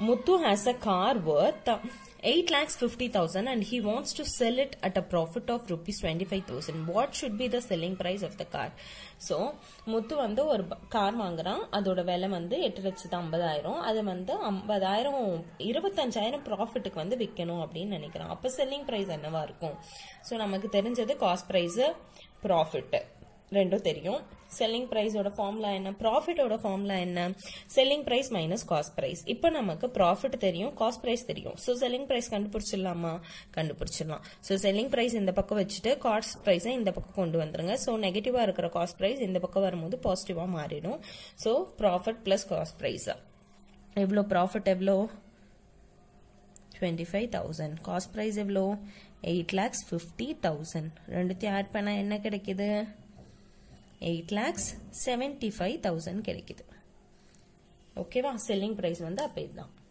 Muthu has a car worth 8 lakhs 50,000 and he wants to sell it at a profit of rupees 25,000. What should be the selling price of the car? So Muthu வந்து ஒரு car வாங்குறான் அதோட விலை வந்து எட்டு லட்சத்து ஐம்பதாயிரம் அதை வந்து ஐம்பதாயிரம் இருபத்தஞ்சாயிரம் ப்ராஃபிட்டுக்கு வந்து விற்கணும் அப்படின்னு நினைக்கிறான் அப்போ செல்லிங் ப்ரைஸ் என்னவா இருக்கும் ஸோ நமக்கு தெரிஞ்சது காஸ்ட் ப்ரைஸு ப்ராஃபிட் ரெண்டும் தெரியும் செல்லிங் ப்ரைஸோட ஃபார்முலா என்ன ப்ராஃபிட்டோட ஃபார்முலா என்ன selling price minus cost price இப்போ நமக்கு ப்ராஃபிட் தெரியும் காஸ்ட் ப்ரைஸ் தெரியும் ஸோ செல்லிங் ப்ரைஸ் கண்டுபிடிச்சிடலாமா கண்டுபிடிச்சிடலாம் ஸோ செல்லிங் ப்ரைஸ் இந்த பக்கம் வச்சுட்டு காஸ்ட் ப்ரைஸை இந்த பக்கம் கொண்டு வந்துருங்க ஸோ நெகட்டிவாக இருக்கிற காஸ்ட் ப்ரைஸ் இந்த பக்கம் வரும்போது பாசிட்டிவாக மாறிடும் so profit plus cost price எவ்வளோ ப்ராஃபிட் எவ்வளோ twenty five thousand cost price எவ்வளோ எயிட் லேக்ஸ் ஃபிஃப்டி தௌசண்ட் ரெண்டுத்தையும் ஆட் பண்ணால் என்ன கிடைக்குது eight lakhs seventy five thousand கிடைக்குது ஓகேவா செல்லிங் ப்ரைஸ் வந்து அப்போ இதுதான்